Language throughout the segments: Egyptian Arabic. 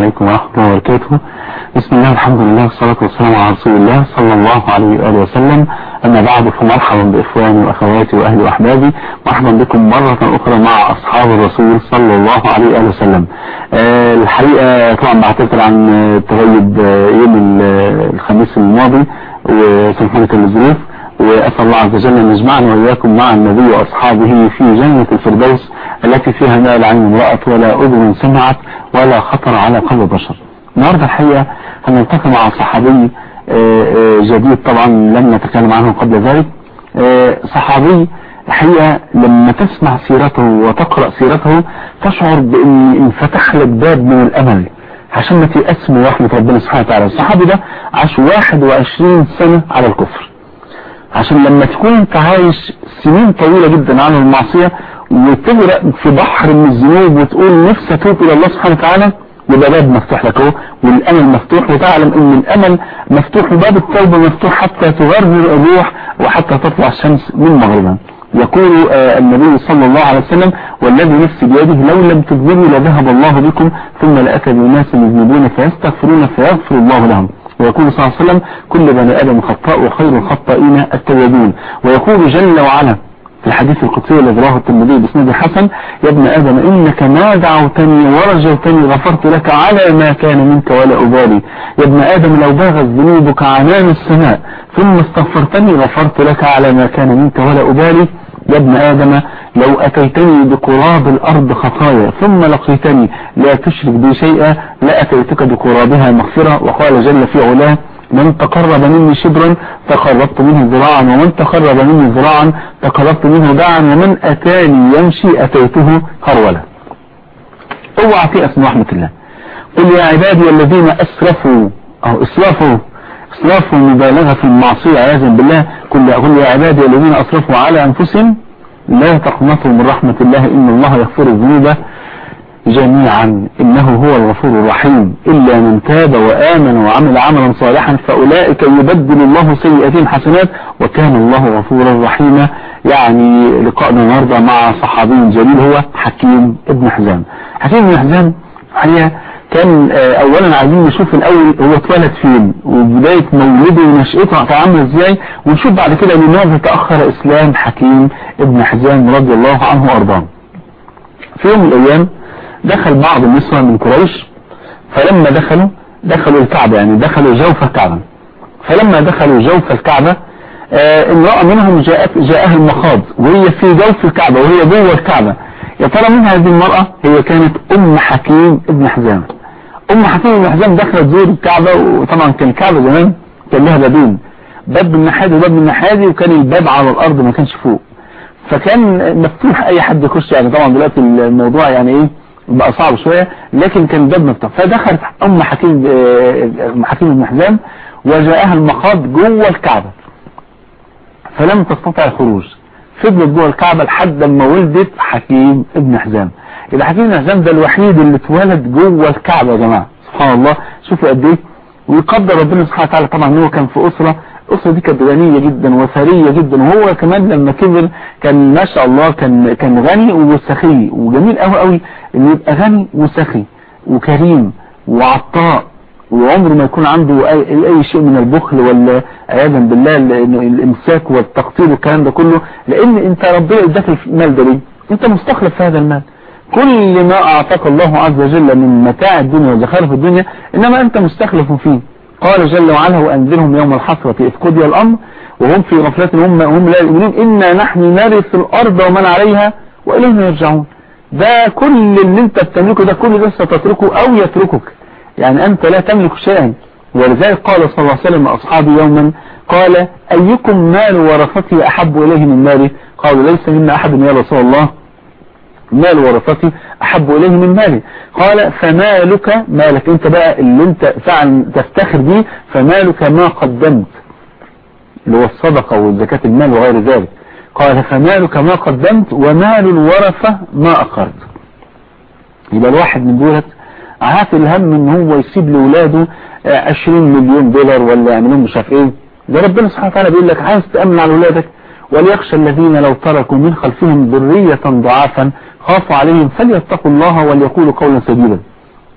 عليكم ورحمة الله وبركاته بسم الله الحمد لله والصلاة والسلام على رسول الله صلى الله عليه وآله وسلم أما بعد فمرحبا بإخواني وأخواتي وأهلي وأحبابي مرحبا بكم مرة أخرى مع أصحاب الرسول صلى الله عليه وآله وسلم أه الحقيقة طبعا بعتذر عن تغيب يوم الخميس الماضي وسبحانه الظروف وأسأل الله عز وجل أن يجمعنا وإياكم مع النبي وأصحابه في جنة الفردوس التي فيها ما لا عين رأت ولا أذن سمعت ولا خطر على قلب بشر النهاردة الحقيقة هنلتقي مع صحابي جديد طبعا لم نتكلم عنه قبل ذلك صحابي الحقيقة لما تسمع سيرته وتقرأ سيرته تشعر بأن انفتح لك باب من الأمل عشان ما تيأس من رحمة ربنا سبحانه وتعالى الصحابي ده عاش 21 سنة على الكفر عشان لما تكون انت عايش سنين طويلة جدا على المعصية وتغرق في بحر من الذنوب وتقول نفسي اتوب الى الله سبحانه وتعالى يبقى باب مفتوح لك اهو والامل مفتوح وتعلم ان الامل مفتوح وباب التوبة مفتوح حتى تغرر الروح وحتى تطلع الشمس من مغربها يقول آه النبي صلى الله عليه وسلم والذي نفسي بيده لو لم تذنبوا لذهب الله بكم ثم لأتى بناس يذنبون فيستغفرون فيغفر الله لهم ويقول صلى الله عليه وسلم كل بني آدم خطاء وخير الخطائين التوابون ويقول جل وعلا في الحديث القدسي الذي رواه الترمذي باسناد حسن يا ابن آدم إنك ما دعوتني ورجوتني غفرت لك على ما كان منك ولا أبالي يا ابن آدم لو باغت ذنوبك عنان السماء ثم استغفرتني غفرت لك على ما كان منك ولا أبالي يا ابن آدم لو أتيتني بقراب الأرض خطايا ثم لقيتني لا تشرك بي شيئا لأتيتك بقرابها مغفرة وقال جل في علاه من تقرب مني شبرا تقربت منه ذراعا ومن تقرب مني ذراعا تقربت منه داعا ومن أتاني يمشي أتيته هرولا اوعى في اسم رحمة الله قل يا عبادي الذين أسرفوا أو اسرفوا اسرافوا مبالغة في المعصية عياذا بالله كل أقول يا عبادي الذين أسرفوا على أنفسهم لا تقنطوا من رحمة الله إن الله يغفر الذنوب جميعا إنه هو الغفور الرحيم إلا من تاب وآمن وعمل عملا صالحا فأولئك يبدل الله سيئاتهم حسنات وكان الله غفورا رحيما يعني لقاءنا النهارده مع صحابي جليل هو حكيم ابن حزام حكيم ابن حزام حقيقة كان اولا عايزين نشوف الاول هو اتولد فين وبداية مولده ونشأته كان عامل ازاي ونشوف بعد كده لماذا تأخر اسلام حكيم ابن حزام رضي الله عنه وارضاه في يوم من الايام دخل بعض النسوة من قريش فلما دخلوا دخلوا الكعبة يعني دخلوا جوف الكعبة فلما دخلوا جوف الكعبة آه امرأة منهم جاءت جاءها المخاض وهي في جوف الكعبة وهي جوه الكعبة يا ترى من هذه المرأة هي كانت ام حكيم ابن حزام ام حكيم ابن حزام دخلت تزور الكعبة وطبعا كان الكعبة زمان كان لها بابين باب من الناحية وباب من الناحية وكان الباب على الارض ما كانش فوق فكان مفتوح اي حد يخش يعني طبعا دلوقتي الموضوع يعني ايه بقى صعب شوية لكن كان الباب مفتوح فدخلت ام حكيم ام حكيم بن حزام وجاءها المخاض جوه الكعبة فلم تستطع الخروج فضلت جوه الكعبة لحد ما ولدت حكيم ابن حزام يبقى حكيم ابن حزام ده الوحيد اللي اتولد جوه الكعبة يا جماعة سبحان الله شوفوا قد ايه ويقدر ربنا سبحانه وتعالى طبعا ان هو كان في اسرة الاسرة دي كانت غنية جدا وثرية جدا وهو كمان لما كبر كان ما شاء الله كان كان غني وسخي وجميل قوي قوي انه يبقى غني وسخي وكريم وعطاء وعمره ما يكون عنده اي, أي شيء من البخل ولا عياذا بالله الامساك والتقطير والكلام ده كله لان انت ربنا اداك المال ده ليه انت مستخلف في هذا المال كل ما اعطاك الله عز وجل من متاع الدنيا وزخارف الدنيا انما انت مستخلف فيه قال جل وعلا وأنذرهم يوم الحسرة إذ قضي الأمر وهم في غفلة هم, هم لا يؤمنون إنا نحن نرث الأرض ومن عليها وإلينا يرجعون ده كل اللي انت بتملكه ده كل ده ستتركه أو يتركك يعني أنت لا تملك شيئا ولذلك قال صلى الله عليه وسلم أصحابي يوما قال أيكم مال ورثتي أحب إليه من مالي قالوا ليس منا أحد يا رسول الله مال ورثتي أحب إليه من مالي قال فمالك مالك انت بقى اللي انت فعلا تفتخر به فمالك ما قدمت اللي هو الصدقة والزكاة المال وغير ذلك قال فمالك ما قدمت ومال الورثة ما أخرت يبقى الواحد من دولت عاف الهم ان هو يسيب لولاده 20 مليون دولار ولا يعملون مش عارف ايه ده ربنا سبحانه وتعالى بيقول لك عايز تأمن على ولادك وليخشى الذين لو تركوا من خلفهم ذرية ضعافا خافوا عليهم فليتقوا الله وليقولوا قولا سديدا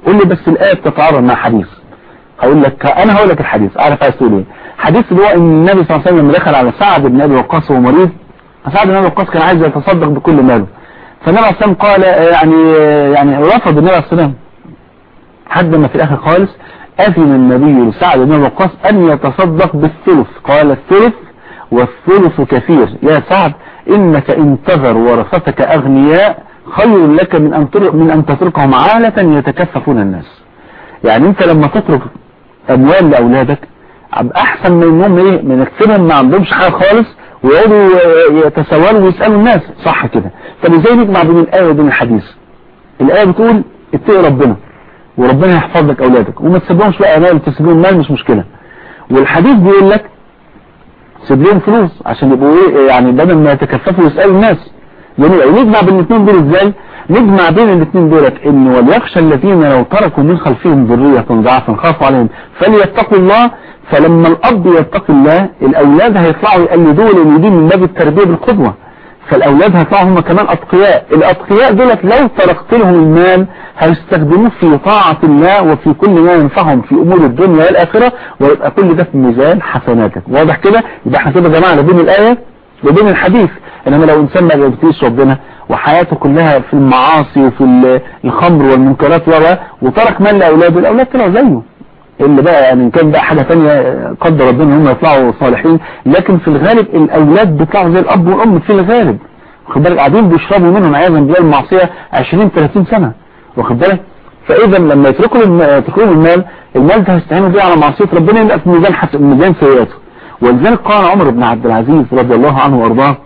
قول لي بس الآية بتتعارض مع حديث هقول لك انا هقول لك الحديث اعرف عايز تقول ايه حديث اللي هو ان النبي صلى الله عليه وسلم لما دخل على سعد بن ابي وقاص وهو مريض سعد بن ابي وقاص كان عايز يتصدق بكل ماله فالنبي عليه الصلاه والسلام قال يعني يعني رفض النبي عليه الصلاه والسلام حد ما في الاخر خالص اذن النبي لسعد بن ابي وقاص ان يتصدق بالثلث قال الثلث والثلث كثير يا سعد انك ان تذر ورثتك اغنياء خير لك من ان من ان تتركهم عالة يتكففون الناس يعني انت لما تترك اموال لاولادك احسن من انهم ايه من اكتبهم ما عندهمش حاجه خالص ويقعدوا يتسولوا ويسالوا الناس صح كده طب ازاي نجمع بين الايه وبين الحديث الايه بتقول اتقي ربنا وربنا يحفظ لك اولادك وما تسيبهمش بقى مال تسيب لهم مال مش مشكله والحديث بيقول لك سيب لهم فلوس عشان يبقوا ايه يعني بدل ما يتكففوا ويسالوا الناس جميل نجمع بين الاثنين دول ازاي نجمع بين الاثنين دولت ان وليخشى الذين لو تركوا من خلفهم ذرية ضعفا خافوا عليهم فليتقوا الله فلما الاب يتقي الله الاولاد هيطلعوا يقلدوه لان دي من باب التربية بالقدوة فالاولاد هيطلعوا هم كمان اتقياء الاتقياء دولت لو تركت لهم المال هيستخدموه في طاعة الله وفي كل ما ينفعهم في امور الدنيا والاخرة ويبقى كل ده في ميزان حسناتك واضح كده يبقى احنا كده جمعنا بين الايه وبين الحديث انما لو انسان ما بيبتديش ربنا وحياته كلها في المعاصي وفي الخمر والمنكرات وترك مال لاولاده الاولاد طلعوا زيه اللي بقى يعني ان كان بقى حاجة تانية قدر ربنا هم يطلعوا صالحين لكن في الغالب الاولاد بيطلعوا زي الاب والام في الغالب واخد بالك قاعدين بيشربوا منهم عياذا بالله المعصيه 20 30 سنه واخد بالك فاذا لما يتركوا يتركوا المال المال ده هيستعينوا بيه على معصيه ربنا يبقى في ميزان حسن ميزان سيئاته ولذلك قال عمر بن عبد العزيز رضي الله عنه وارضاه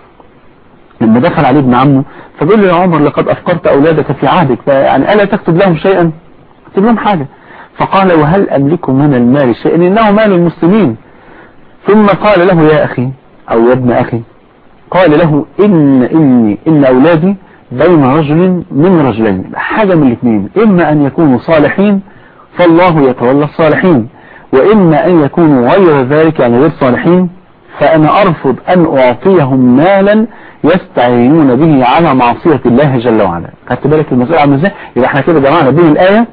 لما دخل عليه ابن عمه فقال له يا عمر لقد أفكرت أولادك في عهدك فيعني ألا تكتب لهم شيئا اكتب لهم حاجة فقال وهل أملك من المال شيئا إنه مال المسلمين ثم قال له يا أخي أو يا ابن أخي قال له إن إني إن أولادي بين رجل من رجلين حاجة من الاثنين إما أن يكونوا صالحين فالله يتولى الصالحين وإما أن يكونوا غير ذلك يعني غير صالحين فأنا أرفض أن أعطيهم مالا يستعينون به على معصية الله جل وعلا خدت بالك المسألة عامله ازاي يبقى احنا كده جمعنا بين الآية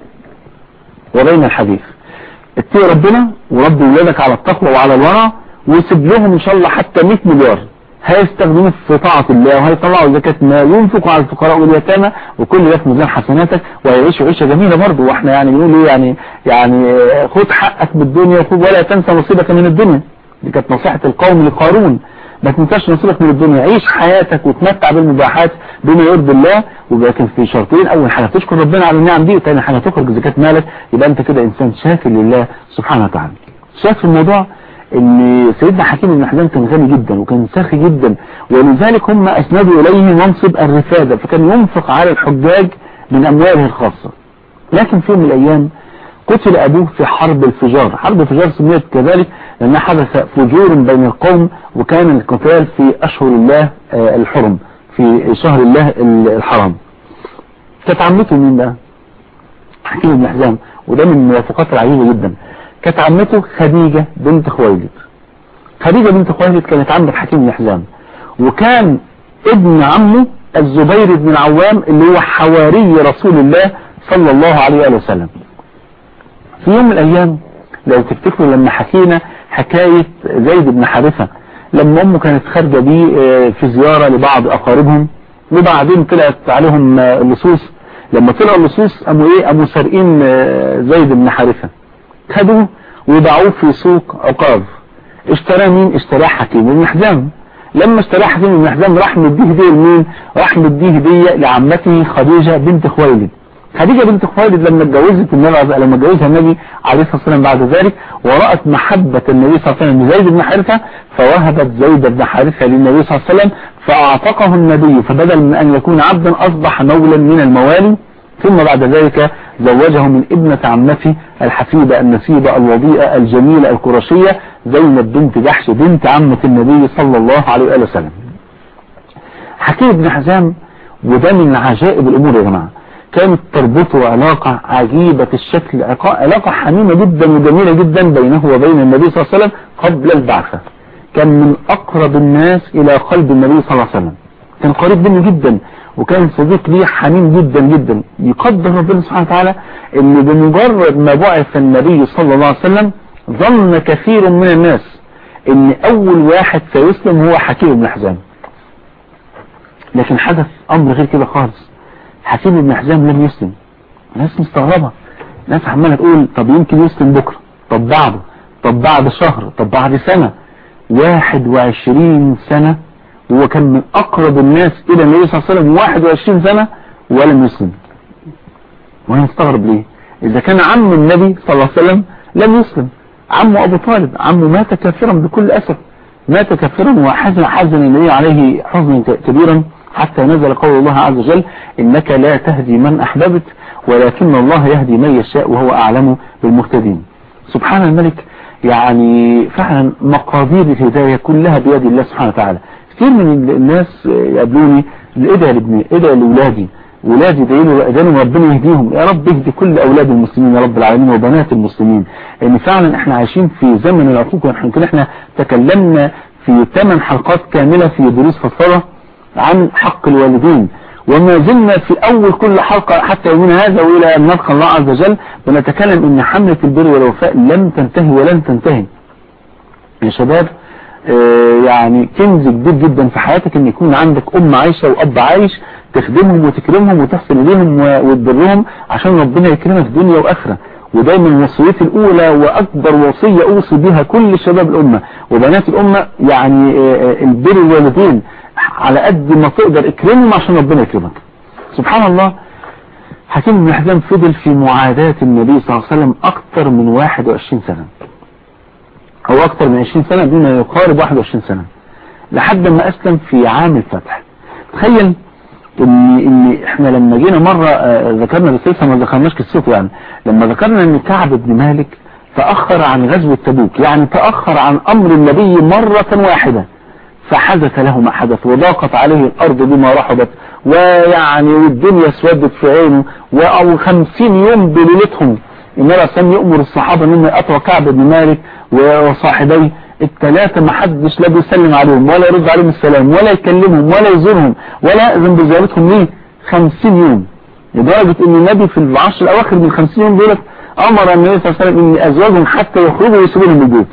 وبين الحديث اتقي ربنا وربي ولادك على التقوى وعلى الورع وسيب لهم ان شاء الله حتى 100 مليار هيستخدموا في طاعة الله وهيطلعوا زكاة ما ينفقوا على الفقراء واليتامى وكل ده في ميزان حسناتك وهيعيشوا عيشة جميلة برضه واحنا يعني بنقول ايه يعني يعني خد حقك بالدنيا وخد ولا تنسى نصيبك من الدنيا دي كانت نصيحة القوم لقارون ما تنساش نصيبك من الدنيا عيش حياتك وتمتع بالمباحات بما يرضي الله ولكن في شرطين اول حاجة تشكر ربنا على النعم دي وثاني حاجة تخرج زكاة مالك يبقى انت كده انسان شاكر لله سبحانه وتعالى شايف في الموضوع ان سيدنا حكيم بن حزام كان غني جدا وكان ساخي جدا ولذلك هم اسندوا اليه منصب الرفادة فكان ينفق على الحجاج من امواله الخاصة لكن في يوم من الايام قتل ابوه في حرب الفجار حرب الفجار سميت كذلك لانها حدث فجور بين القوم وكان القتال في اشهر الله الحرم في شهر الله الحرام كانت عمته مين بقى حكيم بن حزام وده من الموافقات العجيبة جدا كانت عمته خديجة بنت خويلد خديجة بنت خويلد كانت عمة حكيم بن حزام وكان ابن عمه الزبير بن العوام اللي هو حواري رسول الله صلى الله عليه وسلم في يوم من الايام لو تفتكروا لما حكينا حكاية زيد بن حارثة لما امه كانت خارجة بيه في زيارة لبعض اقاربهم وبعدين طلعت عليهم اللصوص لما طلعوا اللصوص قاموا ايه قاموا سارقين زيد بن حارثة خدوه وضعوه في سوق عقاب اشتراه مين اشتراه حكيم بن حزام لما اشتراه حكيم بن حزام راح مديه هديه لمين راح مديه هديه لعمته خديجة بنت خويلد خديجة بنت خويلد لما اتجوزت النبي لما اتجوزها النبي عليه الصلاة والسلام بعد ذلك ورأت محبة النبي صلى الله عليه وسلم لزيد بن حارثة فوهبت زيد بن حارثة للنبي صلى الله عليه وسلم فأعتقه النبي فبدل من أن يكون عبدا أصبح مولا من الموالي ثم بعد ذلك زوجه من ابنة عمته الحفيدة النسيبة الوضيئة الجميلة القرشية زينب بنت جحش بنت عمة النبي صلى الله عليه وآله وسلم حكيم بن حزام وده من عجائب الأمور يا جماعة كانت تربطه علاقة عجيبة الشكل علاقة حميمة جدا وجميلة جدا بينه وبين النبي صلى الله عليه وسلم قبل البعثة كان من أقرب الناس إلى قلب النبي صلى الله عليه وسلم كان قريب منه جدا وكان صديق ليه حميم جدا جدا يقدر ربنا سبحانه وتعالى ان بمجرد ما بعث النبي صلى الله عليه وسلم ظن كثير من الناس ان اول واحد سيسلم هو حكيم بن حزام لكن حدث امر غير كده خالص حكيم بن حزام لم يسلم ناس مستغربة ناس عمالة تقول طب يمكن يسلم بكرة طب بعده طب بعد شهر طب بعد سنة واحد وعشرين سنة وهو كان من اقرب الناس الى النبي صلى الله عليه وسلم واحد وعشرين سنة ولم يسلم وانا مستغرب ليه اذا كان عم النبي صلى الله عليه وسلم لم يسلم عمه ابو طالب عمه مات كافرا بكل اسف مات كافرا وحزن حزن النبي عليه حزنا كبيرا حتى نزل قول الله عز وجل إنك لا تهدي من أحببت ولكن الله يهدي من يشاء وهو أعلم بالمهتدين سبحان الملك يعني فعلا مقادير الهداية كلها بيد الله سبحانه وتعالى كثير من الناس يقابلوني ادعي لابني ادعي لاولادي ولادي دعينوا ادانوا ربنا يهديهم يا رب اهدي كل اولاد المسلمين يا رب العالمين وبنات المسلمين لان يعني فعلا احنا عايشين في زمن العقوق يمكن احنا تكلمنا في ثمان حلقات كاملة في دروس فصلة عن حق الوالدين وما زلنا في أول كل حلقة حتى يومنا هذا وإلى أن نلقى الله عز وجل بنتكلم أن حملة البر والوفاء لم تنتهي ولن تنتهي يا شباب آه يعني كنز كبير جدا في حياتك ان يكون عندك ام عايشة واب عايش تخدمهم وتكرمهم وتحسن اليهم وتبرهم عشان ربنا يكرمك دنيا واخرة ودايما وصيتي الاولى واكبر وصية اوصي بها كل شباب الامة وبنات الامة يعني آه البر الوالدين على قد ما تقدر اكرمهم عشان ربنا يكرمك سبحان الله حكيم بن حزام فضل في معاداة النبي صلى الله عليه وسلم اكثر من 21 سنة او اكثر من 20 سنة بما يقارب 21 سنة لحد ما اسلم في عام الفتح تخيل ان ان احنا لما جينا مرة آه ذكرنا بس لسه ما ذكرناش قصته يعني لما ذكرنا ان كعب بن مالك تأخر عن غزوة تبوك يعني تأخر عن امر النبي مرة واحدة فحدث له ما حدث وضاقت عليه الارض بما رحبت ويعني والدنيا اسودت في عينه او خمسين يوم بليلتهم النبي عليه الصلاه يأمر الصحابة انهم يقطعوا كعب بن مالك وصاحبيه الثلاثة ما حدش لا بيسلم عليهم ولا يرد عليهم السلام ولا يكلمهم ولا يزورهم ولا يأذن بزيارتهم ليه خمسين يوم لدرجة ان النبي في العشر الاواخر من خمسين يوم دولت امر النبي صلى الله عليه وسلم ان ازواجهم حتى يخرجوا ويسيبوا لهم البيوت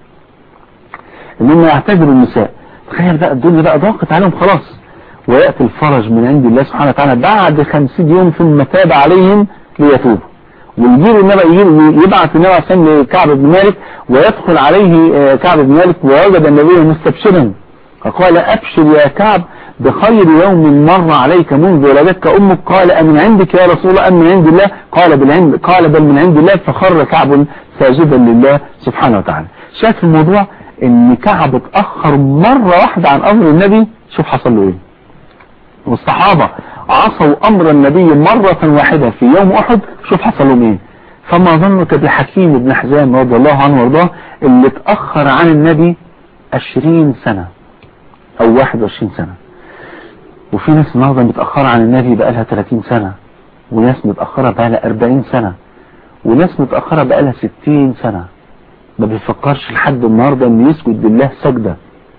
انهم يعتذروا النساء تخيل بقى الدنيا بقى ضاقت عليهم خلاص ويأتي الفرج من عند الله سبحانه وتعالى بعد خمسين يوم ثم تاب عليهم ليتوبوا ويجيب النبي يبعث النبي عليه لكعب بن مالك ويدخل عليه كعب بن مالك ووجد النبي مستبشرا فقال أبشر يا كعب بخير يوم مر عليك منذ ولدتك أمك قال أمن عندك يا رسول الله أم من عند الله قال, بالعند قال بل من عند الله فخر كعب ساجدا لله سبحانه وتعالى شايف الموضوع ان كعب اتأخر مرة واحدة عن امر النبي شوف حصل له ايه والصحابة عصوا امر النبي مرة واحدة في يوم احد شوف حصل لهم ايه فما ظنك بحكيم بن حزام رضي الله عنه وارضاه اللي اتأخر عن النبي 20 سنة او 21 سنة وفي ناس النهارده متأخرة عن النبي بقالها 30 سنة وناس متأخرة بقالها 40 سنة وناس متأخرة بقالها 60 سنة ما بيفكرش لحد النهاردة انه يسجد لله سجدة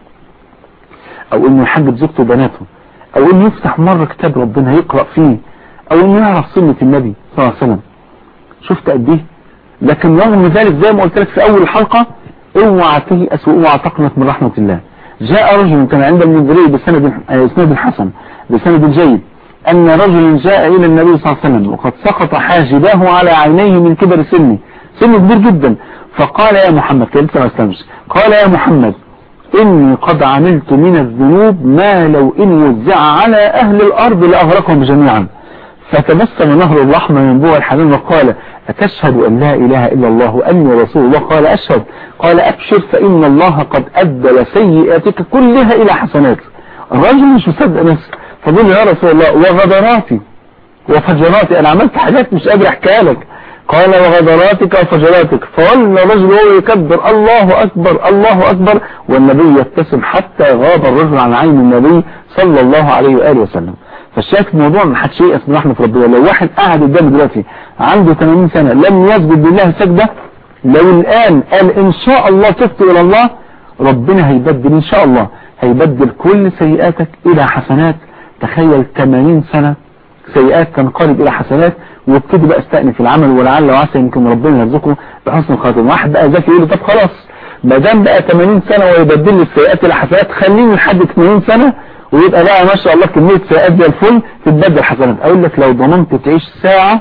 او انه يحجب زوجته وبناته او انه يفتح مرة كتاب ربنا يقرأ فيه او انه يعرف سنة النبي صلى الله عليه وسلم شفت قد ايه لكن رغم ذلك زي ما قلت لك في اول الحلقة اوعى تيأس واوعى تقنط من رحمة الله جاء رجل كان عند المنذري بسند اسناد حسن بسند جيد ان رجل جاء الى النبي صلى الله عليه وسلم وقد سقط حاجباه على عينيه من كبر سنه سنه كبير جدا فقال يا محمد كلمة ما استمش قال يا محمد إني قد عملت من الذنوب ما لو إن وزع على أهل الأرض لأغرقهم جميعا فتبسم نهر الرحمة من بوع الحنان وقال أتشهد أن لا إله إلا الله وأني رسول الله قال أشهد قال أبشر فإن الله قد أبدل سيئاتك كلها إلى حسنات الرجل مش مصدق نفسه فقال يا رسول الله وغدراتي وفجراتي أنا عملت حاجات مش قادر أحكيها لك قال وغدراتك وفجراتك فولى الرجل وهو يكبر الله أكبر الله أكبر والنبي يبتسم حتى غاب الرجل عن عين النبي صلى الله عليه وآله وسلم فالشاك الموضوع ما حدش ييأس من رحمة ربنا لو واحد قاعد قدامي دلوقتي عنده 80 سنة لم يسجد لله سجدة لو الآن قال إن شاء الله تبت إلى الله ربنا هيبدل إن شاء الله هيبدل كل سيئاتك الى حسنات تخيل 80 سنة سيئات تنقلب الى حسنات وابتدي بقى استأنف العمل ولعل وعسى يمكن ربنا يرزقه بحسن الخاتم واحد بقى ذكي يقول لي طب خلاص ما دام بقى 80 سنة ويبدل لي السيئات الى حسنات خليني لحد 80 سنة ويبقى بقى ما شاء الله كمية سيئات زي الفل تتبدل حسنات اقول لك لو ضمنت تعيش ساعة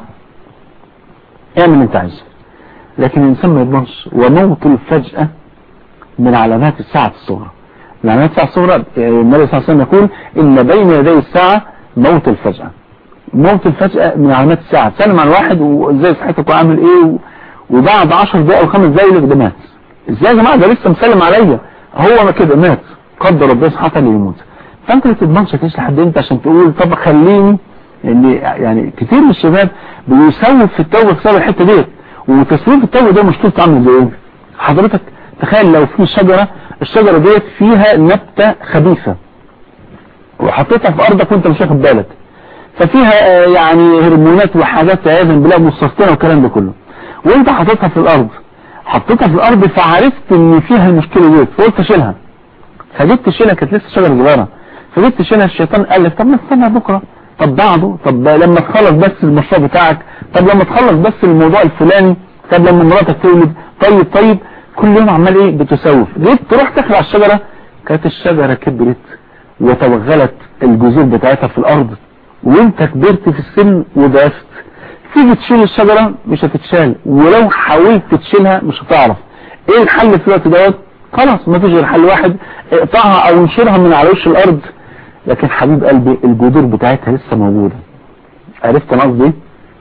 اعمل انت عايزه لكن الانسان ما يضمنش وموت الفجأة من علامات الساعة الصغرى من علامات الساعة الصغرى النبي صلى الله عليه وسلم يقول ان بين يدي الساعة موت الفجأة موت الفجأة من علامات الساعة تسلم على الواحد وازاي صحتك وعامل ايه وبعد 10 دقائق او 5 دقائق يقول ده مات ازاي يا جماعة ده لسه مسلم عليا هو ما كده مات قدر ربنا سبحانه وتعالى يموت فانت ما تضمنش تعيش لحد امتى عشان تقول طب خليني يعني يعني كتير من الشباب بيسوف في التوبه بسبب الحته ديت وتسويف التوبه ده مشكلته عامل زي ايه حضرتك تخيل لو في شجره الشجره ديت فيها نبته خبيثه وحطيتها في ارضك وانت مش واخد بالك ففيها يعني هرمونات وحاجات عياذا بالله مسرطنه والكلام ده كله وانت حطيتها في الارض حطيتها في الارض فعرفت ان فيها المشكله ديت فقلت اشيلها فجيت تشيلها كانت لسه شجره صغيره فجيت تشيلها الشيطان قال لك طب ما استنى بكره طب بعده طب لما تخلص بس المشروع بتاعك طب لما تخلص بس الموضوع الفلاني طب لما مراتك تولد طيب طيب كل يوم عمال ايه بتسوف جيت تروح تخلع الشجرة كانت الشجرة كبرت وتوغلت الجذور بتاعتها في الارض وانت كبرت في السن وضعفت تيجي تشيل الشجرة مش هتتشال ولو حاولت تشيلها مش هتعرف ايه الحل في الوقت دوت خلاص ما فيش غير حل واحد اقطعها او انشرها من على وش الارض لكن حبيب قلبي الجذور بتاعتها لسه موجودة عرفت انا قصدي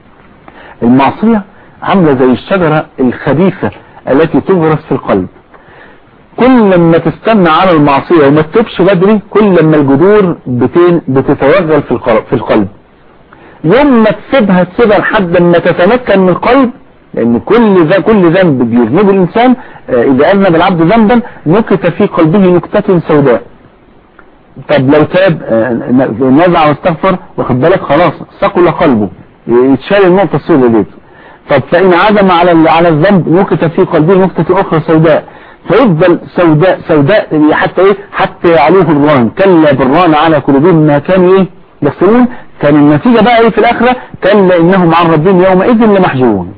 المعصية عاملة زي الشجرة الخبيثة التي تغرس في القلب كل لما تستنى على المعصية وما تتوبش بدري كل لما الجذور بتتوغل في القلب, في القلب يوم ما تسيبها تسيبها لحد ما تتمكن من القلب لان كل ذا كل ذنب بيذنبه الانسان اذا اذنب العبد ذنبا نكت في قلبه نكتة سوداء طب لو تاب نزع واستغفر واخد بالك خلاص ثقل قلبه يتشال النقطة السوداء دي طب فإن عزم على على الذنب نكت في قلبه نكتة أخرى سوداء فيفضل سوداء سوداء حتى ايه حتى عليه الران كلا بالران على قلوبهم ما كانوا ايه يخسرون كان النتيجة بقى ايه في الاخرة كلا انهم عن ربهم يومئذ لمحجوبون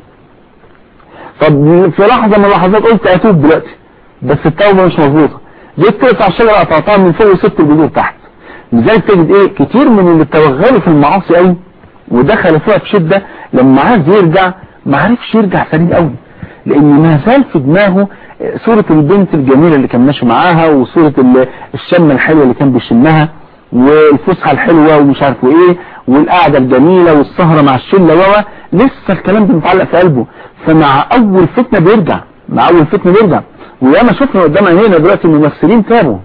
طب في لحظة من اللحظات قلت اتوب دلوقتي بس التوبة مش مظبوطة جيت تقطع الشجرة قطعتها من فوق وسبت الجذور تحت لذلك تجد ايه كتير من اللي توغلوا في المعاصي قوي ودخلوا فيها بشدة لما عايز يرجع ما عرفش يرجع سليم قوي لان ما زال في دماغه صورة البنت الجميلة اللي كان ماشي معاها وصورة الشمة الحلوة اللي كان بيشمها والفسحة الحلوة ومش عارف ايه والقعدة الجميلة والسهرة مع الشلة و لسه الكلام ده متعلق في قلبه فمع اول فتنة بيرجع مع اول فتنة بيرجع وياما شفنا قدام عينينا دلوقتي الممثلين تابوا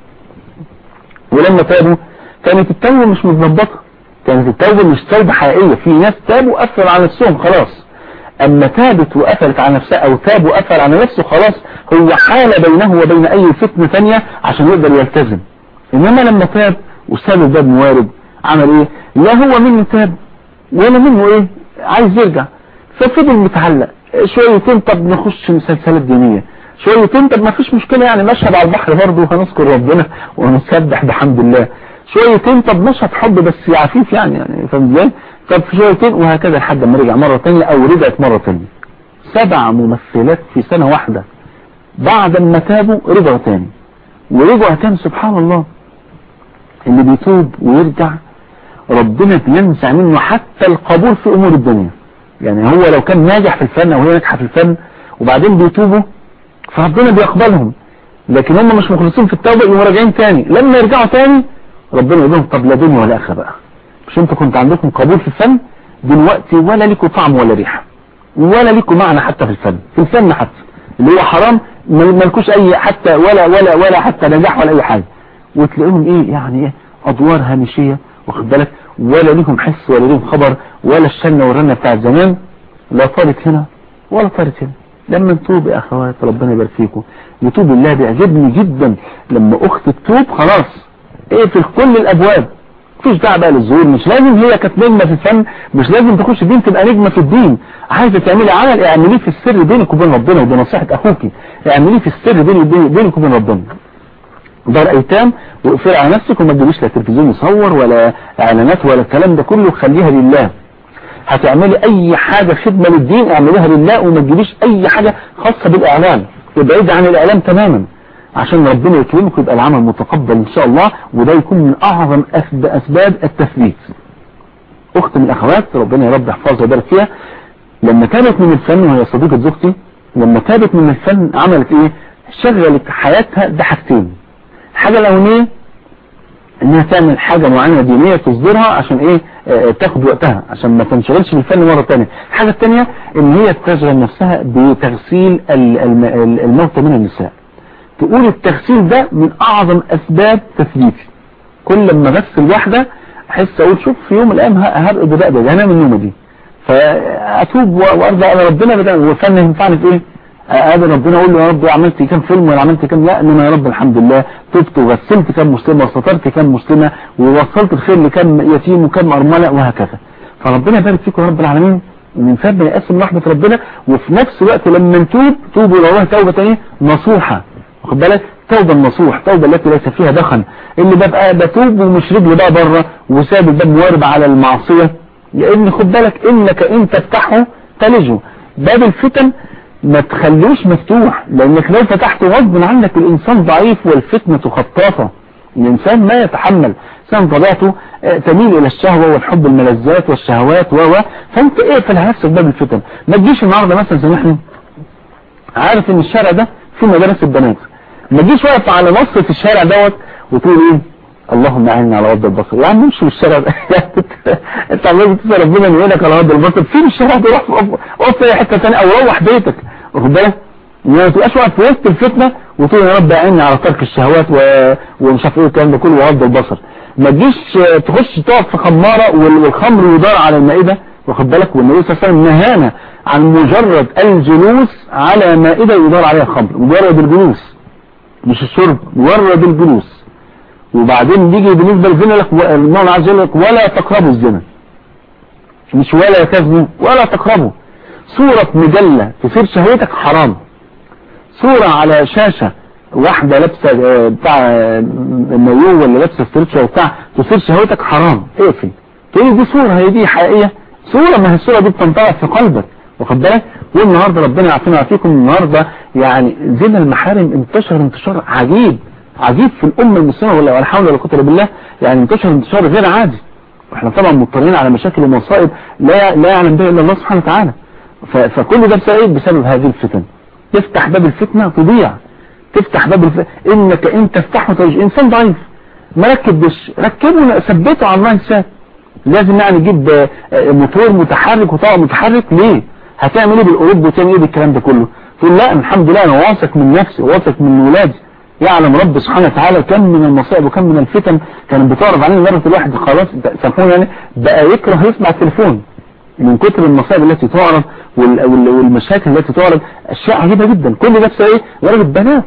ولما تابوا كانت التوبة مش متظبطة كانت التوبة مش توبة حقيقية في ناس تابوا قفلوا على نفسهم خلاص اما تابت وقفلت على نفسها او تاب وقفل على نفسه خلاص هو حال بينه وبين اي فتنة ثانية عشان يقدر يلتزم انما لما تاب وساب الباب موارد عمل ايه لا هو منه تاب ولا منه ايه عايز يرجع ففضل متعلق شويتين طب نخش مسلسلات دينية شويتين طب ما فيش مشكلة يعني مشهد على البحر برضه هنذكر ربنا ونسبح بحمد الله شويتين طب مشهد حب بس عفيف يعني يعني فاهم ازاي طب شويتين وهكذا لحد ما رجع مرة تانية او رجعت مرة تانية سبع ممثلات في سنة واحدة بعد ما تابوا رجعوا تاني ورجعوا تاني سبحان الله اللي بيتوب ويرجع ربنا بينزع منه حتى القبول في امور الدنيا يعني هو لو كان ناجح في الفن او هي ناجحه في الفن وبعدين بيتوبوا فربنا بيقبلهم لكن هم مش مخلصين في التوبة يقوموا راجعين تاني لما يرجعوا تاني ربنا يقول لهم طب لا دنيا ولا اخره بقى مش انتوا كنت عندكم قبول في الفن دلوقتي ولا ليكوا طعم ولا ريحه ولا ليكوا معنى حتى في الفن في الفن حتى اللي هو حرام مالكوش اي حتى ولا ولا ولا حتى نجاح ولا اي حاجه وتلاقيهم ايه يعني ايه ادوار هامشيه واخد بالك ولا ليهم حس ولا ليهم خبر ولا الشنه والرنه بتاعت زمان لا طارت هنا ولا طارت هنا لما نتوب يا اخوات ربنا يبارك فيكم يتوب الله بيعجبني جدا لما اخت تتوب خلاص اقفل كل الابواب مفيش داعي بقى للظهور مش لازم هي كانت نجمه في الفن مش لازم تخش الدين تبقى نجمه في الدين عايزه تعملي عمل اعمليه في السر بينك وبين ربنا ودي نصيحه اخوكي اعمليه في السر بينك وبين ربنا دار ايتام واقفل على نفسك وما تجيبيش لا تلفزيون يصور ولا اعلانات ولا الكلام ده كله خليها لله هتعملي اي حاجة خدمة للدين اعمليها لله وما تجيبيش اي حاجة خاصة بالاعلام ابعدي عن الاعلام تماما عشان ربنا يكرمك ويبقى العمل متقبل ان شاء الله وده يكون من اعظم اسباب التثبيت اخت من الاخوات ربنا يا رب يحفظها ويبارك فيها لما تابت من الفن وهي صديقة زوجتي لما تابت من الفن عملت ايه شغلت حياتها بحاجتين الحاجة الاولانيه انها تعمل حاجة معينة دينية تصدرها عشان ايه اه تاخد وقتها عشان ما تنشغلش بالفن مرة تانية الحاجة التانية ان هي تشغل نفسها بتغسيل الموتى من النساء تقول التغسيل ده من اعظم اسباب تثبيتي كل لما اغسل واحدة احس اقول شوف في يوم من الايام هرقد بقى ده هنام النومة دي فاتوب وارجع على ربنا والفن ينفعني في ايه اقابل ربنا اقول له يا رب عملت كام فيلم ولا عملت كام لا انما يا رب الحمد لله تبت وغسلت كام مسلمه وسترت كام مسلمه ووصلت الخير لكام يتيم وكام ارمله وهكذا فربنا يبارك فيكم يا رب العالمين من فضل يقسم رحمه ربنا وفي نفس الوقت لما نتوب توبوا الى الله توبه ايه نصوحه واخد بالك توبه النصوح توبه التي ليس فيها دخن اللي ببقى بتوب ومش رجلي بقى بره وساب الباب موارب على المعصيه لان خد بالك انك ان تفتحه تلجه باب الفتن ما تخلوش مفتوح لانك لو فتحته غصب عنك الانسان ضعيف والفتنة خطافة الانسان ما يتحمل الانسان طبيعته تميل الى الشهوة والحب الملذات والشهوات و فانت اقفل على نفسك باب الفتن ما تجيش النهارده مثلا سامحني عارف ان الشارع ده فيه مدارس البنات ما تجيش واقف على نص في الشارع دوت وتقول ايه اللهم اعنا على غض البصر يا عم امشي بالشارع ده انت عمال بتسال ربنا ان يعينك على غض البصر فين الشارع ده روح اقف في حته ثانيه او روح بيتك واخد بالك ما تبقاش واقف في وسط الفتنه وتقول يا رب اعنا على ترك الشهوات و... ومش عارف ايه الكلام ده كله وغض البصر ما تجيش تخش تقف في خماره والخمر يدار على المائده واخد بالك والنبي صلى الله عليه وسلم نهانا عن مجرد الجلوس على مائده يدار عليها الخمر مجرد الجلوس مش الشرب مجرد الجلوس وبعدين بيجي بالنسبة للزنا لك الله عز وجل لك ولا تقربوا الزنا مش ولا تزنوا ولا تقربوا صورة مجلة تثير شهوتك حرام صورة على شاشة واحدة لابسة بتاع مايو ولا لابسة ستريتشر بتاع تثير شهوتك حرام اقفل تقول دي صورة هي دي حقيقية صورة ما هي الصورة دي بتنطبع في قلبك واخد بالك والنهارده ربنا يعافينا ويعافيكم النهارده يعني زنا المحارم انتشر انتشار عجيب عجيب في الأمة المسلمة ولا ولا حول ولا قوه الا بالله يعني انتشر انتشار غير عادي واحنا طبعا مضطرين على مشاكل ومصائب لا لا يعلم بها الا الله سبحانه وتعالى فكل ده بسبب بسبب هذه الفتن تفتح باب الفتنة تضيع تفتح باب الفتنة انك انت تفتحه تجي انسان ضعيف مركب دش ركبه ثبته على الله انسان لازم يعني نجيب موتور متحرك وطاقه متحرك ليه هتعمل ايه بالقلوب وتعمل ايه بالكلام ده كله تقول لا الحمد لله انا واثق من نفسي واثق من ولادي يعلم رب سبحانه وتعالى كم من المصائب وكم من الفتن كانت بتعرض علينا مرة الواحد خلاص سامحوني يعني بقى يكره يسمع التليفون من كتر المصائب التي تعرض والمشاكل التي تعرض اشياء عجيبة جدا كل ده بسبب ايه ورد بنات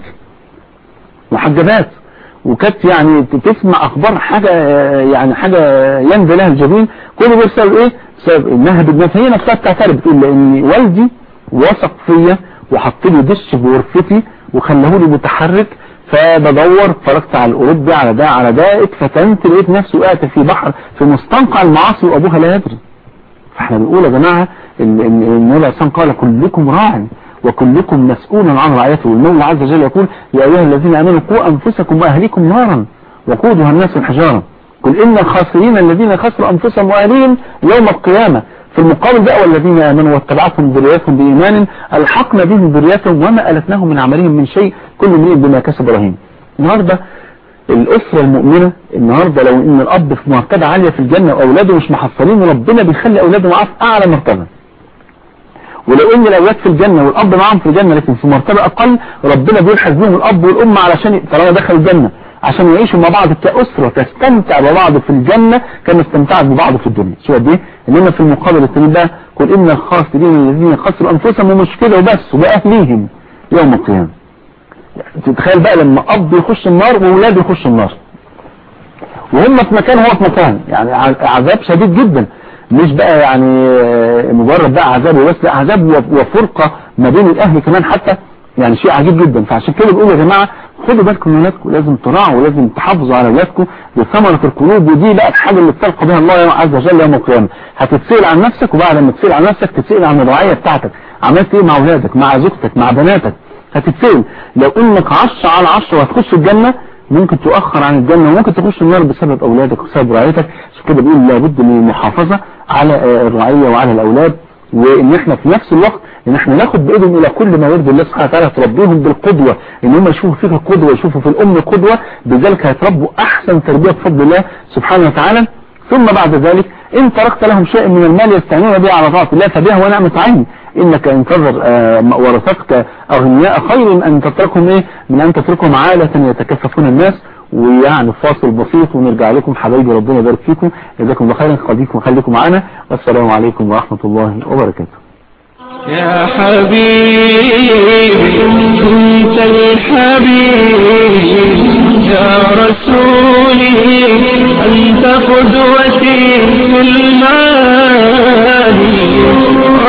محجبات وكانت يعني تسمع اخبار حاجة يعني حاجة ينزل لها الجبين كل ده بسبب ايه بسبب انها بالنفس هي نفسها بتعترف بتقول لان والدي وثق فيا وحط لي دش في غرفتي وخلاه لي متحرك فبدور اتفرجت على الاوروبي على ده على ده اتفتنت لقيت نفسي وقعت في بحر في مستنقع المعاصي وابوها لا يدري فاحنا بنقول يا جماعه ان ان النبي عليه قال كلكم راع وكلكم مسؤول عن رعيته والمولى عز وجل يقول يا ايها الذين امنوا قوا انفسكم واهليكم نارا وقودها الناس الحجاره قل ان الخاسرين الذين خسروا انفسهم واهليهم يوم القيامه في المقابل بقى والذين آمنوا واتبعتهم ذرياتهم بإيمان ألحقنا بهم ذرياتهم وما ألتناهم من عملهم من شيء كل امرئ بما كسب رهين النهاردة الأسرة المؤمنة النهاردة لو إن الأب في مرتبة عالية في الجنة وأولاده مش محصلين ربنا بيخلي أولاده معاه في أعلى مرتبة ولو إن الأولاد في الجنة والأب معاهم في الجنة لكن في مرتبة أقل ربنا بيلحق بهم الأب والأم علشان طالما دخل الجنة عشان يعيشوا مع بعض كأسرة تستمتع ببعض في الجنة كما استمتعت ببعض في الدنيا شو قد ايه انما في المقابل الثاني بقى قل ان الخاسرين الذين خسروا انفسهم ومش كده وبس وبأهليهم يوم القيامة تتخيل بقى لما اب يخش النار واولاده يخشوا النار وهم في مكان هو في مكان يعني عذاب شديد جدا مش بقى يعني مجرد بقى عذاب وبس لا عذاب وفرقة ما بين الاهل كمان حتى يعني شيء عجيب جدا فعشان كده بقول يا جماعة خدوا بالكم من ولادكم لازم تراعوا ولازم تحافظوا على ولادكم بثمرة القلوب ودي بقى الحاجة اللي بتلقى بها الله عز وجل يوم القيامة هتتسأل عن نفسك وبعد ما تتسأل عن نفسك تتسأل عن الرعاية بتاعتك عملت ايه مع ولادك مع زوجتك مع بناتك هتتسأل لو انك عشرة على عشرة وهتخش الجنة ممكن تؤخر عن الجنة وممكن تخش النار بسبب أولادك وبسبب رعايتك عشان كده بيقول لابد من المحافظة على الرعية وعلى الأولاد وإن احنا في نفس الوقت إن احنا ناخد بإيدهم إلى كل ما يرضي الله سبحانه وتعالى تربيهم بالقدوة إن هم يشوفوا فيك القدوة يشوفوا في الأم قدوة بذلك هيتربوا أحسن تربية بفضل الله سبحانه وتعالى ثم بعد ذلك إن تركت لهم شيء من المال يستعينون به على طاعة الله فبها ونعمة عين إنك إن تنظر ورثتك أغنياء خير من أن تتركهم إيه من أن تتركهم عالة يتكففون الناس ويعني فاصل بسيط ونرجع لكم حبايبي ربنا يبارك فيكم جزاكم الله خيرا خليكم خليكم معانا والسلام عليكم ورحمة الله وبركاته يا حبيبي كنت الحبيب يا رسولي أنت قدوتي في المال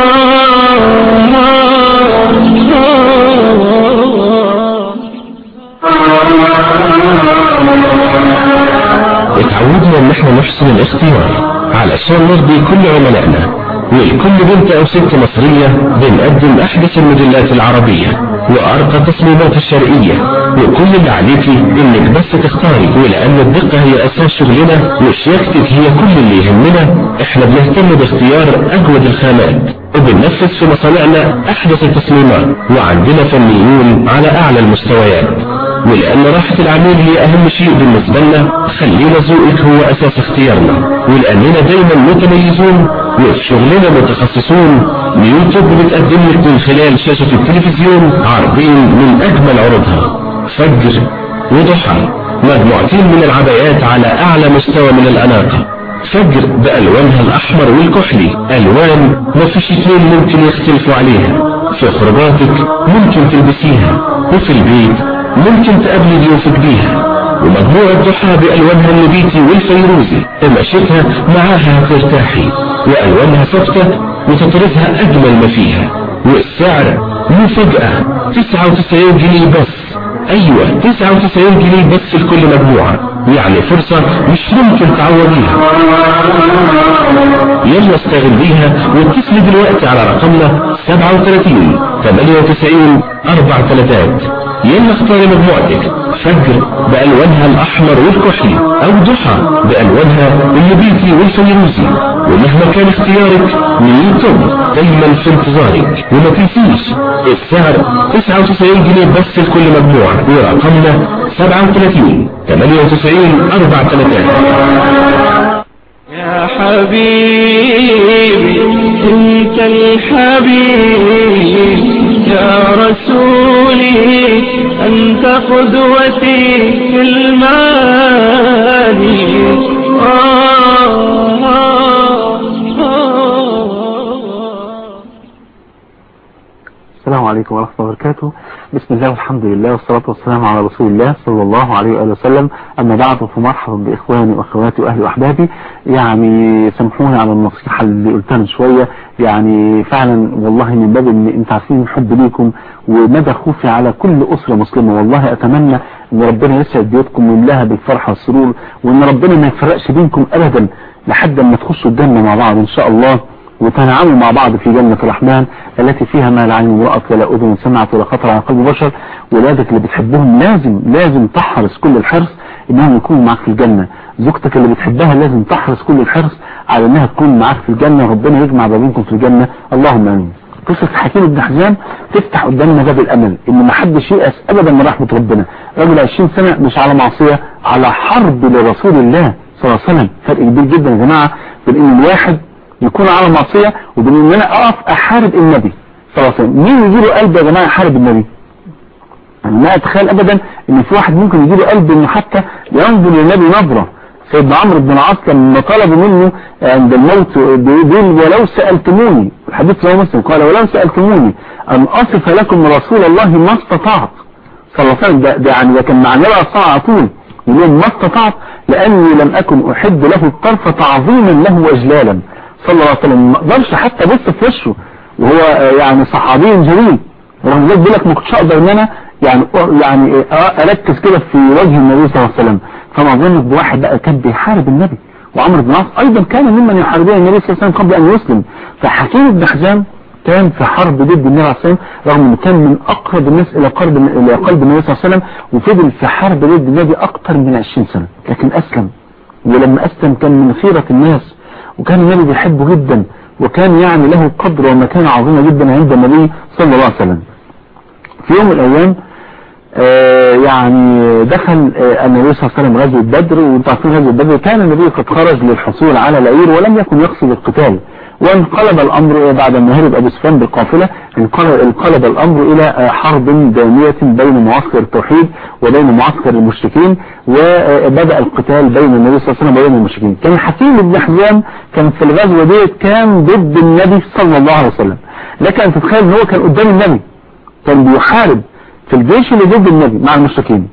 اتعودنا ان احنا نحسن الاختيار علشان نرضي كل عملائنا ولكل بنت او ست مصرية بنقدم احدث الموديلات العربية وارقى التصميمات الشرقية وكل اللي عليكي انك بس تختاري ولان الدقة هي اساس شغلنا وشياكتك هي كل اللي يهمنا احنا بنهتم باختيار اجود الخامات وبننفذ في مصانعنا احدث التصميمات وعندنا فنيون على اعلى المستويات ولأن راحة العميل هي أهم شيء بالنسبة لنا خلينا ذوقك هو أساس اختيارنا ولأننا دايما متميزون وفي شغلنا متخصصون نيوتيوب بتقدم لك من خلال شاشة التلفزيون عرضين من أجمل عروضها فجر وضحى مجموعتين من العبايات على أعلى مستوى من الأناقة فجر بألوانها الأحمر والكحلي ألوان ما فيش اثنين ممكن يختلفوا عليها في خروجاتك ممكن تلبسيها وفي البيت ممكن تقابلي ضيوفك بيها ومجموعة ضحى بألوانها النبيتي والفيروزي قماشتها معاها هترتاحي وألوانها ثابتة وتطرزها أجمل ما فيها والسعر مفاجأة 99 جنيه بس أيوة 99 جنيه بس لكل مجموعة يعني فرصة مش ممكن تعوضيها يلا استغليها واتصلي دلوقتي على رقمنا 37 98 4 ثلاثات يلا اختاري مجموعتك فجر بألوانها الأحمر والكحلي أو ضحى بألوانها النبيتي والفيروزي ومهما كان اختيارك نيوتن دايما في انتظارك وما تنسيش السعر 99 جنيه بس لكل مجموعة ورقمنا 37 98 4 ثلاثات يا حبيبي انت الحبيب يا رسولي انت قدوتي في المال آه آه آه السلام عليكم ورحمة الله وبركاته بسم الله والحمد لله والصلاة والسلام على رسول الله صلى الله عليه وآله وسلم أما بعد فمرحبا بإخواني وأخواتي وأهلي وأحبابي يعني سامحوني على النصيحة اللي قلتها من شوية يعني فعلا والله من باب ان انت عارفين الحب ليكم ومدى خوفي على كل أسرة مسلمة والله أتمنى ان ربنا يسعد بيوتكم ويملاها بالفرحة والسرور وان ربنا ما يفرقش بينكم أبدا لحد ما تخشوا الجنة مع بعض إن شاء الله وتنعموا مع بعض في جنة الرحمن التي فيها ما لا عين رأت ولا أذن سمعت ولا خطر على قلب بشر ولادك اللي بتحبهم لازم لازم تحرص كل الحرص انهم يكونوا معاك في الجنة زوجتك اللي بتحبها لازم تحرص كل الحرص على انها تكون معاك في الجنة ربنا يجمع بينكم في الجنة اللهم امين قصة حكيم بن حزام تفتح قدامنا باب الامل ان ما حدش ييأس ابدا من رحمة ربنا راجل 20 سنة مش على معصية على حرب لرسول الله صلى الله عليه وسلم فرق كبير جدا يا جماعة بين ان الواحد يكون على معصية وبين ان انا اقف احارب النبي صلى الله عليه وسلم مين يجيله قلب يا جماعة يحارب النبي انا ما اتخيل ابدا ان في واحد ممكن يجيله قلب انه حتى ينظر للنبي نظرة سيدنا عمرو بن العاص لما طلبوا منه عند الموت بيقول ولو سألتموني الحديث رواه مسلم قال ولو سألتموني ان اصف لكم رسول الله ما استطعت صلى الله عليه وسلم ده, ده يعني ده كان معناه الصلاة على طول يقول لهم ما استطعت لاني لم اكن احب له الطرف تعظيما له واجلالا صلى الله عليه وسلم ما اقدرش حتى ابص في وشه وهو يعني صحابي جليل ورغم ذلك بيقول لك ما كنتش اقدر ان انا يعني يعني اركز كده في وجه النبي صلى الله عليه وسلم فما ظنك بواحد بقى كان بيحارب النبي وعمر بن العاص ايضا كان ممن يحاربون النبي صلى الله عليه وسلم قبل ان يسلم فحكيم بن حزام كان في حرب ضد النبي عليه الصلاه والسلام رغم انه كان من اقرب الناس الى قلب الى قلب النبي صلى الله عليه وسلم وفضل في حرب ضد النبي اكثر من 20 سنه لكن اسلم ولما اسلم كان من خيره الناس وكان النبي بيحبه جدا وكان يعني له قدر ومكانه عظيمه جدا عند النبي صلى الله عليه وسلم في يوم من الايام آه يعني دخل آه النبي صلى الله عليه وسلم غزوة بدر وانتم عارفين غزوة بدر كان النبي قد خرج للحصول على العير ولم يكن يقصد القتال وانقلب الامر بعد ما هرب ابو سفيان بالقافلة انقلب الامر الى حرب دامية بين معسكر التوحيد وبين معسكر المشركين وبدأ القتال بين النبي صلى الله عليه وسلم وبين المشركين كان حكيم بن حزام كان في الغزوة ديت كان ضد النبي صلى الله عليه وسلم لك ان تتخيل ان هو كان قدام النبي كان بيحارب في الجيش اللي ضد النبي مع المشركين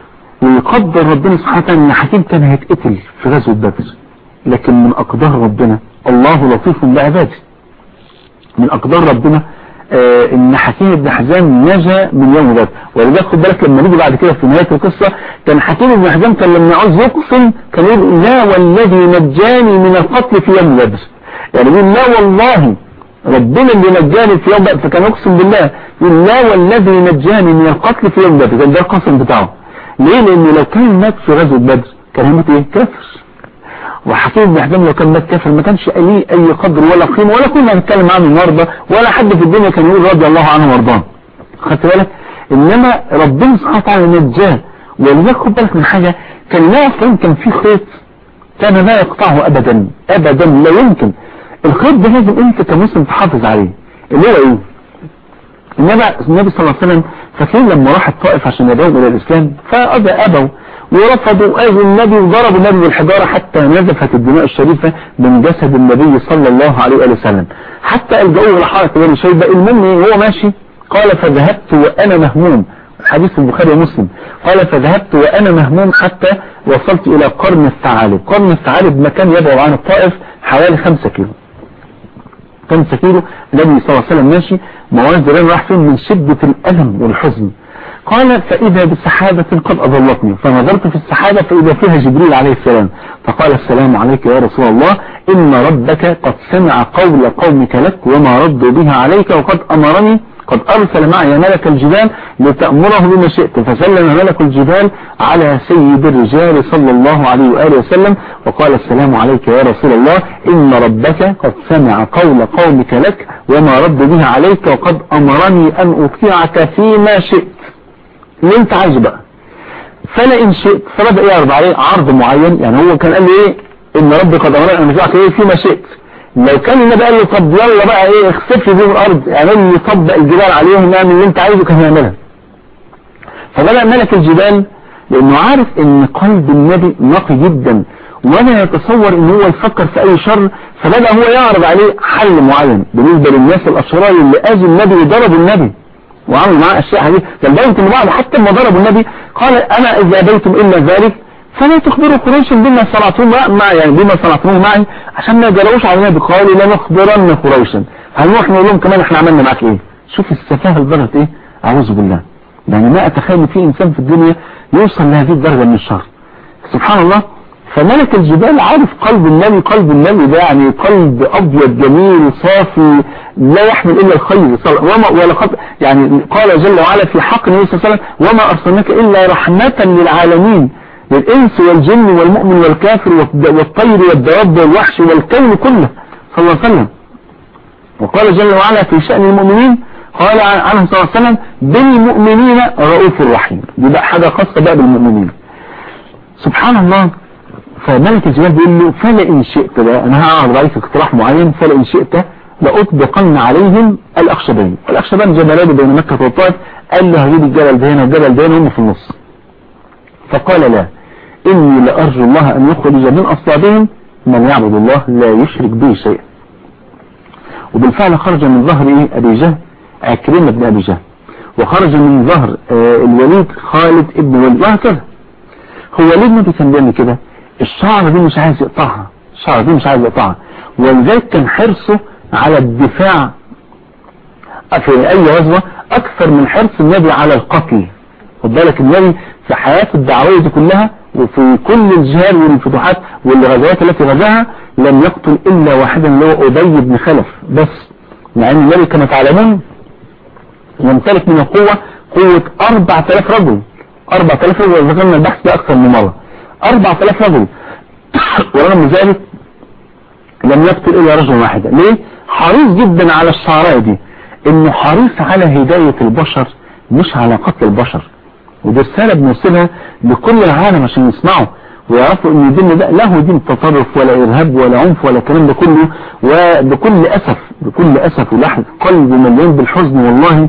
ويقدر ربنا سبحانه وتعالى ان حكيم كان هيتقتل في غزوة بدر لكن من اقدار ربنا الله لطيف بعباده من اقدار ربنا آه ان حكيم بن حزام نجا من يوم بدر ولذلك خد بالك لما نيجي بعد كده في نهايه القصه كان حكيم بن حزام كان لما يعوز يقسم كان يقول لا والذي نجاني من القتل في يوم بدر يعني يقول لا والله ربنا اللي نجاني في يوم بدر فكان يقسم بالله يقول لا والذي نجاني من القتل في يوم بدر كان ده القسم بتاعه ليه لانه لو كان مات في غزوه بدر كان هيموت ايه كافر وحكيم بن حزام لو كان مات كافر ما كانش ليه اي قدر ولا قيمه ولا كنا هنتكلم عنه النهارده ولا حد في الدنيا كان يقول رضي الله عنه وارضاه خدت بالك انما ربنا سبحانه وتعالى نجاه ولذلك خد بالك من حاجه كان لا يفهم كان في خيط كان لا يقطعه ابدا ابدا لا يمكن الخيط ده لازم انت كمسلم تحافظ عليه اللي هو ايه النبي النبي صلى الله عليه وسلم فاكرين لما راح الطائف عشان يدعوهم الى الاسلام فأبى ابوا ورفضوا اذوا النبي وضربوا النبي بالحجارة حتى نزفت الدماء الشريفة من جسد النبي صلى الله عليه وآله وسلم حتى الجؤوه لحارة بني شيبة المهم وهو ماشي قال فذهبت وانا مهموم حديث البخاري ومسلم قال فذهبت وانا مهموم حتى وصلت الى قرن الثعالب قرن الثعالب مكان يبعد عن الطائف حوالي 5 كيلو 5 كيلو النبي صلى الله عليه وسلم ماشي موازن راح فين من شدة الألم والحزن قال فإذا بسحابة قد أضلتني فنظرت في السحابة فإذا فيها جبريل عليه السلام فقال السلام عليك يا رسول الله إن ربك قد سمع قول قومك لك وما ردوا بها عليك وقد أمرني قد أرسل معي ملك الجبال لتأمره بما شئت فسلم ملك الجبال على سيد الرجال صلى الله عليه وآله وسلم وقال السلام عليك يا رسول الله إن ربك قد سمع قول قومك لك وما رد بها عليك وقد أمرني أن أطيعك فيما شئت اللي انت عايزه بقى فلئن شئت فبدأ يعرض عليه عرض معين يعني هو كان قال لي ايه ان ربي قد أمرني أن أطيعك ايه فيما شئت لو كان النبي قال له طب يلا بقى ايه اخسف لي بيهم الارض اعمل لي طبق الجبال عليهم نعمل اللي انت عايزه كان هيعملها فبدأ ملك الجبال لانه عارف ان قلب النبي نقي جدا ولا يتصور ان هو يفكر في اي شر فبدأ هو يعرض عليه حل معين بالنسبة للناس الاشرار اللي اذوا النبي وضربوا النبي وعملوا معاه اشياء حديثة لدرجة ان بعض حتى لما ضربوا النبي قال انا اذا ابيتم الا ذلك فلا تخبروا قريش بما صنعتم مع يعني بما صنعتموه معي عشان ما يجروش على النبي قالوا لا نخبرن قريشا هنروح نقول لهم كمان احنا عملنا معاك ايه شوف السفاهه لدرجه ايه اعوذ بالله يعني ما اتخيل ان في انسان في الدنيا يوصل لهذه الدرجه من الشر سبحان الله فملك الجبال عارف قلب النبي قلب النبي ده يعني قلب ابيض جميل صافي لا يحمل الا الخير وما ولقد يعني قال جل وعلا في حق النبي صلى الله عليه وسلم وما ارسلناك الا رحمه للعالمين للإنس والجن والمؤمن والكافر والطير والدواب والوحش والكون كله صلى الله عليه وسلم وقال جل وعلا في شأن المؤمنين قال عنه صلى الله عليه وسلم بالمؤمنين رؤوف رحيم دي بقى حاجة خاصة بقى بالمؤمنين سبحان الله فملك الجبال بيقول له فلئن شئت بقى انا هعرض عليك اقتراح معين فلئن شئت لأطبقن عليهم الأخشبين الأخشبين جبلان بين مكة والطائف قال له هجيب الجبل ده هنا والجبل ده هنا هم في النص فقال لا إني لأرجو الله أن يخرج من أصلابهم من يعبد الله لا يشرك به شيئا وبالفعل خرج من ظهر إيه أبي جهل عكرمة بن أبي جهل وخرج من ظهر آه الوليد خالد ابن وليد وهكذا هو ليه النبي كان بيعمل كده الشعر دي مش عايز يقطعها الشعر دي مش عايز يقطعها ولذلك كان حرصه على الدفاع في أي غزوة أكثر من حرص النبي على القتل خد بالك النبي في حياته الدعوية دي كلها وفي كل الجهاد والفتوحات والغزوات التي غزاها لم يقتل إلا واحدا اللي هو أبي بن خلف بس مع أن النبي كما تعلمون يمتلك من القوة قوة 4000 رجل 4000 رجل ذكرنا البحث ده أكثر من مرة 4000 رجل ورغم ذلك لم يقتل إلا رجل واحدا ليه؟ حريص جدا على الشعراء دي انه حريص على هداية البشر مش على قتل البشر ودي رسالة بنوصلها لكل العالم عشان يسمعوا ويعرفوا ان الدين ده له دين تطرف ولا ارهاب ولا عنف ولا الكلام ده كله وبكل اسف بكل اسف ولحظ قلبي مليان بالحزن والله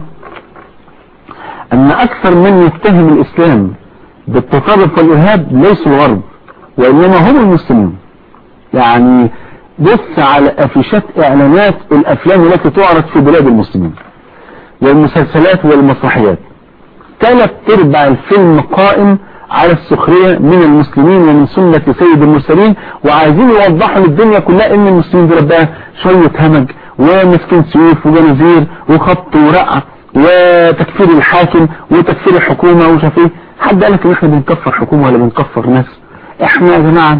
ان اكثر من يتهم الاسلام بالتطرف والارهاب ليسوا الغرب وانما هم المسلمين يعني بص على افيشات اعلانات الافلام التي تعرض في بلاد المسلمين والمسلسلات والمسرحيات ثلاث ارباع الفيلم قائم على السخرية من المسلمين ومن سنة سيد المرسلين وعايزين يوضحوا للدنيا كلها ان المسلمين دول بقى شوية همج ومسكين سيوف وجنازير وخط ورقع وتكفير الحاكم وتكفير الحكومة ومش عارف ايه حد قالك ان احنا بنكفر حكومة ولا بنكفر ناس احنا يا جماعة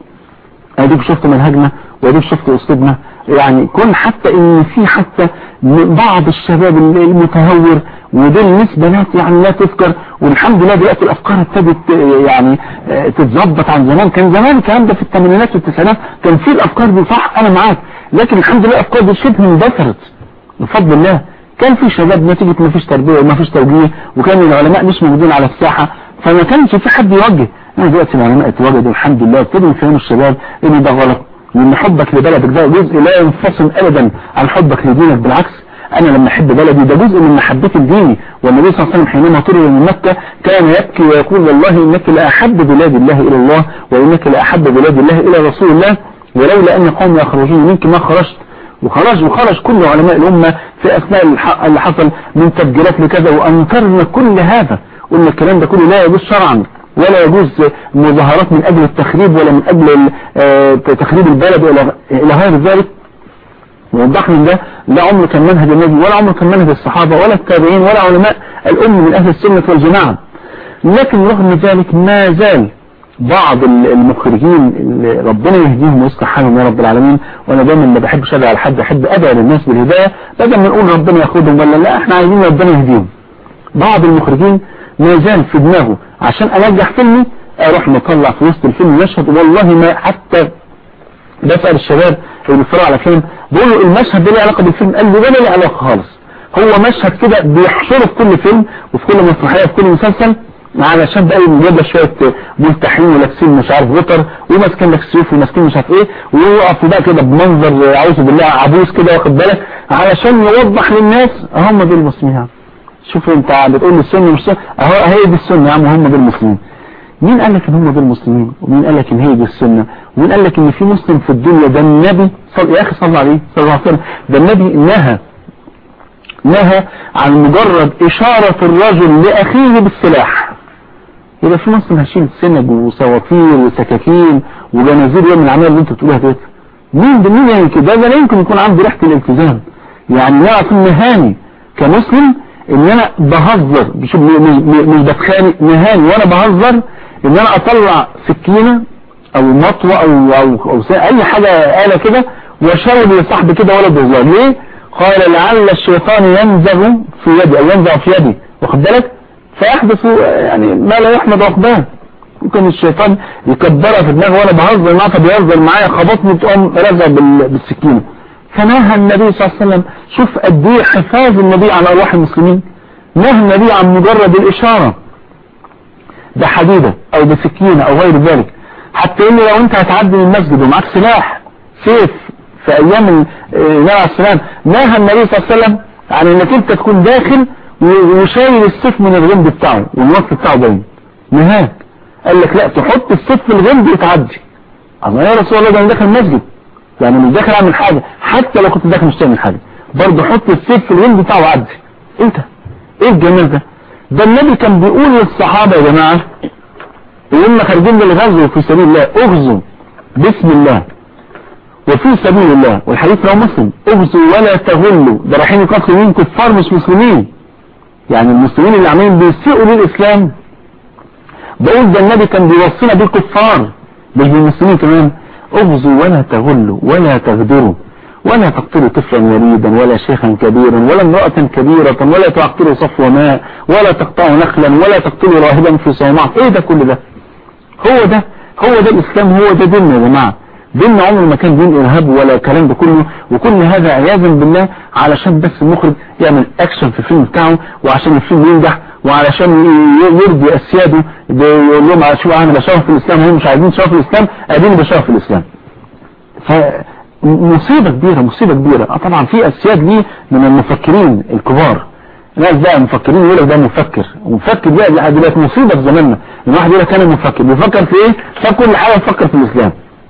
اديك شفت منهجنا واديك شفت اسلوبنا يعني كون حتى ان في حتى بعض الشباب المتهور ودول نسبة ناس يعني لا تذكر والحمد لله دلوقتي الافكار ابتدت يعني تتظبط عن زمان كان زمان الكلام ده في الثمانينات والتسعينات كان في الافكار دي صح انا معاك لكن الحمد لله الافكار دي شبه اندثرت بفضل الله كان في شباب نتيجة ما فيش تربية وما فيش توجيه وكان العلماء مش موجودين على الساحة فما كانش في حد يوجه انا دلوقتي العلماء اتوجدوا الحمد لله ابتدوا يفهموا الشباب ان ده غلط وان حبك لبلدك ده جزء لا ينفصل ابدا عن حبك لدينك بالعكس انا لما احب بلدي ده جزء من محبتي لديني والنبي صلى الله عليه وسلم حينما طلب من مكة كان يبكي ويقول والله انك لاحب بلاد الله الى الله وانك لاحب بلاد الله الى رسول الله ولولا ان قوم يخرجون منك ما خرجت وخرج وخرج كل علماء الامة في اثناء اللي حصل من تفجيرات لكذا وانكرنا كل هذا قلنا الكلام ده كله لا يجوز شرعا ولا يجوز مظاهرات من اجل التخريب ولا من اجل تخريب البلد الى غير ذلك ووضحنا ان ده لا عمر كان منهج النبي ولا عمر كان منهج الصحابة ولا التابعين ولا علماء الأمة من أهل السنة والجماعة لكن رغم ذلك ما زال بعض المخرجين اللي ربنا يهديهم ويصلح حالهم يا رب العالمين وانا دايما ما بحبش ادعي على حد احب ادعي للناس بالهدايه بدل ما نقول ربنا ياخدهم ولا لا احنا عايزين ربنا يهديهم بعض المخرجين ما زال في دماغه عشان انجح فيلمي اروح مطلع في وسط الفيلم مشهد والله ما حتى بسأل الشباب اللي بيتفرجوا على فيلم بقول له المشهد ده له علاقه بالفيلم قال لي ده له علاقه خالص هو مشهد كده بيحشره في كل فيلم وفي كل مسرحيه في كل مسلسل علشان بقى يجيب لك شويه ملتحين ولابسين مش عارف غطر وماسكين لك سيوف وماسكين مش عارف ايه ويقف بقى كده بمنظر اعوذ بالله عبوس كده واخد بالك علشان يوضح للناس هم دول المسلمين شوف انت بتقول لي السنه مش سنه اهو هي دي السنه يا عم هم دول المسلمين مين قال لك ان هم دول مسلمين ومين قال لك ان هي دي السنه ومين قال لك ان في مسلم في الدنيا ده النبي صل... يا اخي صلى عليه صلى الله عليه وسلم ده النبي نهى نهى عن مجرد اشاره الرجل لاخيه بالسلاح يبقى في مسلم هشيل سنج وصوافير وسكاكين وجنازير يوم العمليه اللي انت بتقولها ديت مين ده مين يعني كده ده لا يمكن يكون عنده ريحه الالتزام يعني لا اكون نهاني كمسلم ان انا بهزر مش مش بتخانق نهاني وانا بهزر ان انا اطلع سكينة او مطوة او او, أو اي حاجة آلة كده واشاور لصاحبي كده ولا بهزار ليه قال لعل الشيطان ينزغ في يدي او ينزغ في يدي واخد بالك فيحدث يعني ما لا يحمد عقباه ممكن الشيطان يكبرها في دماغه وانا بهزر معاه فبيهزر معايا خبطني تقوم رزع بالسكينة فنهى النبي صلى الله عليه وسلم شوف قد ايه حفاظ النبي على ارواح المسلمين نهى النبي عن مجرد الاشارة بحديدة او بسكينة او غير ذلك حتى ان لو انت هتعدي من المسجد ومعاك سلاح سيف في ايام النبي عليه السلام نهى النبي صلى الله عليه وسلم عن انك انت تكون داخل وشايل السيف من الغمد بتاعه والوصف بتاعه باين نهاك قال لك لا تحط السيف في الغمد وتعدي اما يا رسول الله ده انا داخل مسجد يعني مش داخل اعمل حاجة حتى لو كنت داخل مش تعمل حاجة برضه حط السيف في الغمد بتاعه وعدي انت ايه الجمال ده ده النبي كان بيقول للصحابة يا جماعة وهم خارجين للغزو في سبيل الله اغزوا بسم الله وفي سبيل الله والحديث لو مسلم اغزوا ولا تغلوا ده رايحين يقاتلوا مين كفار مش مسلمين يعني المسلمين اللي عمالين بيسيئوا للإسلام بقول ده النبي كان بيوصينا بالكفار مش بالمسلمين كمان اغزوا ولا تغلوا ولا تغدروا ولا تقتلوا طفلا وليدا ولا شيخا كبيرا ولا امرأة كبيرة ولا تعقلوا صفو ماء ولا تقطعوا نخلا ولا تقتلوا راهبا في صومعة ايه ده كل ده هو ده هو ده الاسلام هو ده ديننا يا جماعة ديننا عمره ما كان دين ارهاب ولا الكلام ده كله وكل هذا عياذا بالله علشان بس المخرج يعمل اكشن في الفيلم بتاعه وعشان الفيلم ينجح وعلشان يرضي اسياده يقول لهم شو انا بشرف في الاسلام هم مش عايزين شرف في الاسلام قاعدين بشرف في الاسلام فمصيبة كبيرة مصيبة كبيرة اه طبعا في اسياد ليه من المفكرين الكبار ناس بقى مفكرين يقول لك ده مفكر ومفكر ده دلوقتي مصيبة في زماننا الواحد يقول لك انا مفكر بيفكر في ايه فكل حاجة يفكر في الاسلام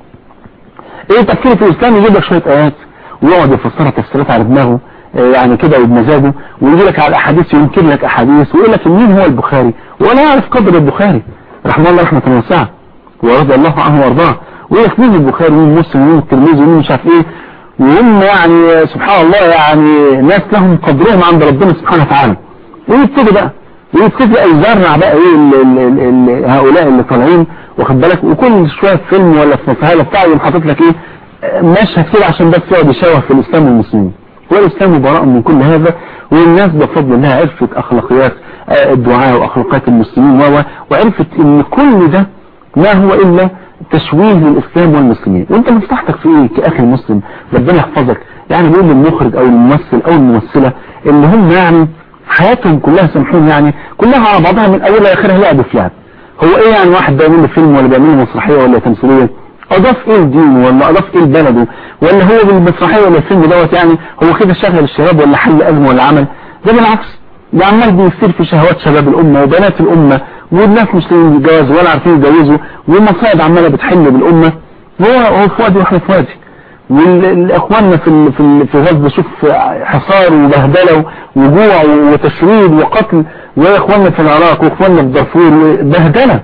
ايه تفكير في الاسلام يجيب لك شوية ايات ويقعد يفسرها تفسيرات على دماغه يعني كده وبمزاجه ويجي لك على الاحاديث ينكر لك احاديث ويقول لك مين هو البخاري ولا يعرف قدر البخاري رحمه الله رحمة واسعة ورضي الله عنه وارضاه ويقول لك مين البخاري مين مسلم مين الترمذي مين مش عارف ايه وهم يعني سبحان الله يعني ناس لهم قدرهم عند ربنا سبحانه وتعالى ويبتدي بقى ويبتدي بقى يزرع بقى ايه ال ال ال ال هؤلاء اللي طالعين واخد بالك وكل شويه في فيلم ولا في مسهله بتاع يقوم حاطط لك ايه مشهد كده عشان بس يقعد يشوه في الاسلام والمسلمين والاسلام براء من كل هذا والناس بفضل الله عرفت اخلاقيات الدعاء واخلاقيات المسلمين وعرفت ان كل ده ما هو الا تشويه للإسلام والمسلمين وانت مصلحتك في ايه كأخي المسلم ربنا يحفظك يعني بيقول للمخرج او الممثل او الممثلة اللي هم يعني حياتهم كلها سامحون يعني كلها على بعضها من اولها لاخرها لعب في لعب هو ايه يعني واحد بيعمل له فيلم ولا بيعمل له مسرحية ولا تمثيلية اضاف ايه لدينه ولا اضاف ايه لبلده ولا هو بالمسرحية ولا الفيلم دوت يعني هو كده شغل الشباب ولا حل ازمه ولا عمل ده بالعكس ده عمال بيصير في شهوات شباب الامة وبنات الامة والناس مش لاقيين جواز ولا عارفين يتجوزوا والمصائب عماله بتحل بالامه وهو هو في وادي واحنا في وادي والاخواننا في ال في ال في غزه شوف حصار وبهدله وجوع وتشريد وقتل واخواننا في العراق واخواننا في دارفور بهدله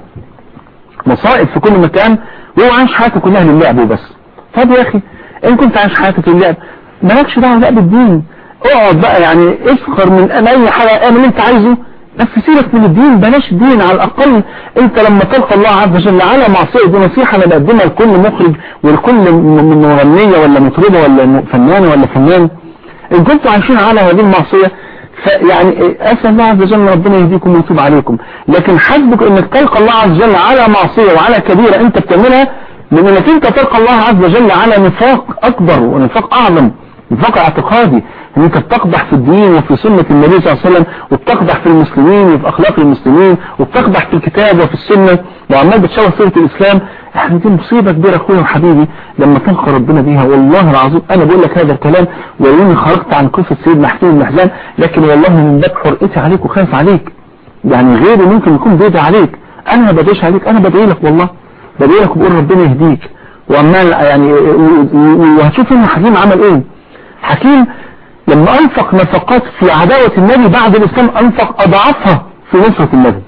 مصائب في كل مكان وهو عايش حياته كلها للعب وبس طب يا اخي ان كنت عايش حياتك للعب مالكش دعوه بقى بالدين اقعد بقى يعني اسخر من اي حاجه اعمل اللي انت عايزه بس سيبك من الدين بلاش دين على الأقل انت لما تلقى الله عز وجل على معصية دي نصيحة انا بقدمها لكل مخرج ولكل من مغنية ولا مطربة ولا فنانة ولا فنان ان كنتوا عايشين على هذه المعصية فيعني اسأل الله عز وجل ربنا يهديكم ويتوب عليكم لكن حسبك انك تلقى الله عز وجل على معصية وعلى كبيرة انت بتعملها من انك انت تلقى الله عز وجل على نفاق اكبر ونفاق اعظم نفاق اعتقادي ان انت بتقدح في الدين وفي سنة النبي صلى الله عليه وسلم وبتقدح في المسلمين وفي اخلاق المسلمين وبتقدح في الكتاب وفي السنة وعمال بتشوه سيرة الاسلام احنا دي مصيبة كبيرة اخويا وحبيبي لما تلقى ربنا بيها والله العظيم انا بقول لك هذا الكلام ولاني خرجت عن قصة سيدنا حكيم المحزان لكن والله من باب حرقتي عليك وخايف عليك يعني غيري ممكن يكون بيدعي عليك انا ما بدعيش عليك انا بدعي لك والله بدعي لك وبقول ربنا يهديك وعمال يعني وهتشوف ان حكيم عمل ايه حكيم لما انفق نفقات في عداوة النبي بعد الاسلام انفق اضعافها في نصرة النبي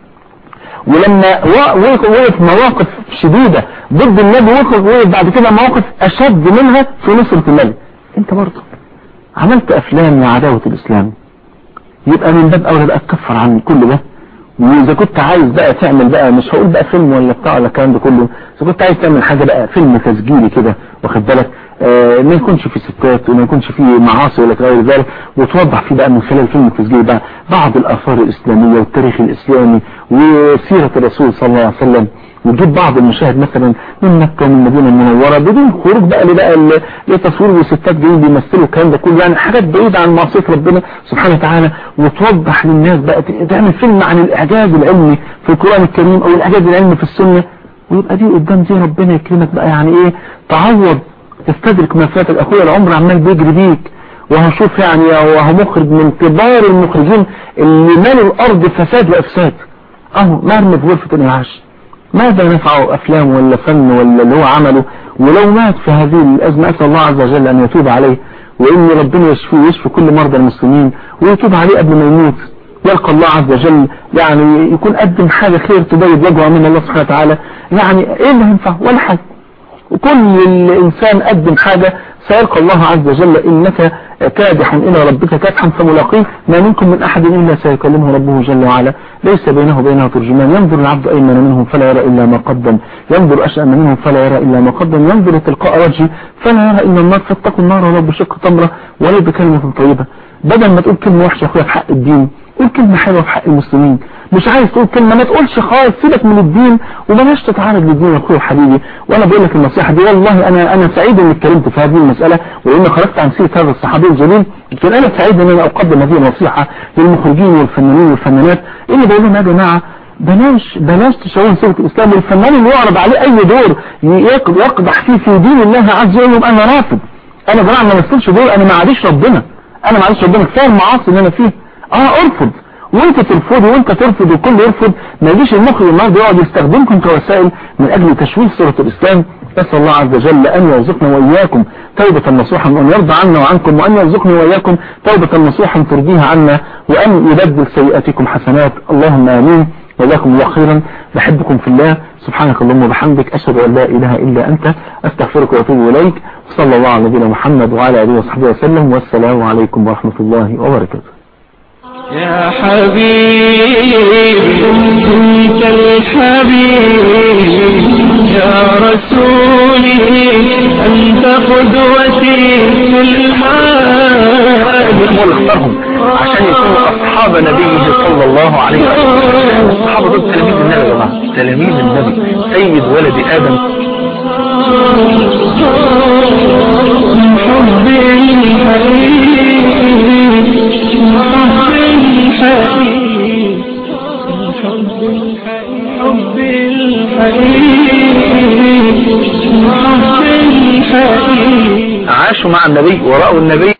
ولما وقف مواقف شديدة ضد النبي وقف بعد كده مواقف اشد منها في نصرة النبي انت برضه عملت افلام لعداوة الاسلام يبقى من باب اولى بقى تكفر عن كل ده واذا كنت عايز بقى تعمل بقى مش هقول بقى فيلم ولا بتاع ولا الكلام ده كله اذا كنت عايز تعمل حاجة بقى فيلم تسجيلي كده واخد بالك آه ما يكونش فيه ستات وما يكونش فيه معاصي ولا غير ذلك وتوضح فيه بقى من خلال الفيلم التسجيلي بقى بعض الاثار الاسلامية والتاريخ الاسلامي وسيرة الرسول صلى الله عليه وسلم وتجيب بعض المشاهد مثلا من مكة ومن المدينة المنورة بدون خروج بقى لبقى لتصوير وستات جايين بيمثلوا الكلام ده كله يعني حاجات بعيدة عن معصية ربنا سبحانه وتعالى وتوضح للناس بقى تعمل فيلم عن الاعجاز العلمي في القرآن الكريم او الاعجاز العلمي في السنة ويبقى دي قدام دي ربنا يكرمك بقى يعني ايه تعوض تستدرك ما فاتك اخويا العمر عمال بيجري بيك وهشوف يعني وهو مخرج من كبار المخرجين اللي مالوا الارض فساد وافساد اهو مرمي في غرفة الانعاش ماذا نفعه افلام ولا فن ولا اللي هو عمله ولو مات في هذه الازمة اسأل الله عز وجل ان يتوب عليه وان ربنا يشفيه ويشفي كل مرضى المسلمين ويتوب عليه قبل ما يموت يلقى الله عز وجل يعني يكون قدم حاجة خير تبيض وجهه من الله سبحانه وتعالى يعني ايه اللي هينفع ولا حاجة وكل الانسان قدم حاجة سيلقى الله عز وجل انك كادح إلى ربك كادحا فملاقيه ما منكم من أحد إلا سيكلمه ربه جل وعلا ليس بينه وبينه ترجمان ينظر العبد أيمن منه فلا يرى إلا ما قدم ينظر أشأم منه فلا يرى إلا ما قدم ينظر تلقاء وجهه فلا يرى إلا النار فاتقوا النار ولو بشق تمرة ولو بكلمة طيبة بدل ما تقول كلمة وحشة يا أخويا في حق الدين قول كلمة حلوة في حق المسلمين مش عايز تقول كلمة ما تقولش خالص سيبك من الدين وبلاش تتعرض للدين يا اخويا وحبيبي وانا بقول لك النصيحة دي والله انا انا سعيد اني اتكلمت في هذه المسألة وان خرجت عن سيرة هذا الصحابي الجليل لكن انا سعيد ان انا اقدم هذه النصيحة للمخرجين والفنانين والفنانات اللي بقول لهم يا جماعة بلاش بلاش تشوهوا سيرة الاسلام والفنان اللي يعرض عليه اي دور يقدح فيه في دين الله عز وجل يبقى انا رافض انا بقى ما مثلش دور انا ما عادش ربنا انا ما عادش ربنا كفايه المعاصي اللي انا فيه اه ارفض وانت ترفضي وانت ترفض وكل يرفض ما يجيش المخرج النهارده يقعد يستخدمكم كوسائل من اجل تشويه صورة الاسلام نسأل الله عز وجل ان يرزقنا واياكم توبة نصوحا وان يرضى عنا وعنكم وان يرزقني واياكم توبة نصوحا ترضيها عنا وان يبدل سيئاتكم حسنات اللهم امين جزاكم الله خيرا بحبكم في الله سبحانك اللهم وبحمدك أشهد أن لا إله إلا أنت أستغفرك وأتوب إليك وصلى الله على نبينا محمد وعلى آله وصحبه وسلم والسلام عليكم ورحمة الله وبركاته يا حبيب كنت الحبيب يا رسولي أنت قدوتي في الحال هو اللي اختارهم عشان يكونوا أصحاب نبيه صلى الله عليه وسلم الصحابة دول تلاميذ النبي يا جماعة تلاميذ النبي سيد ولد آدم حب الحبيب حب الحبيب حب الحبيب حب الحبيب عاشوا مع النبي ورأوا النبي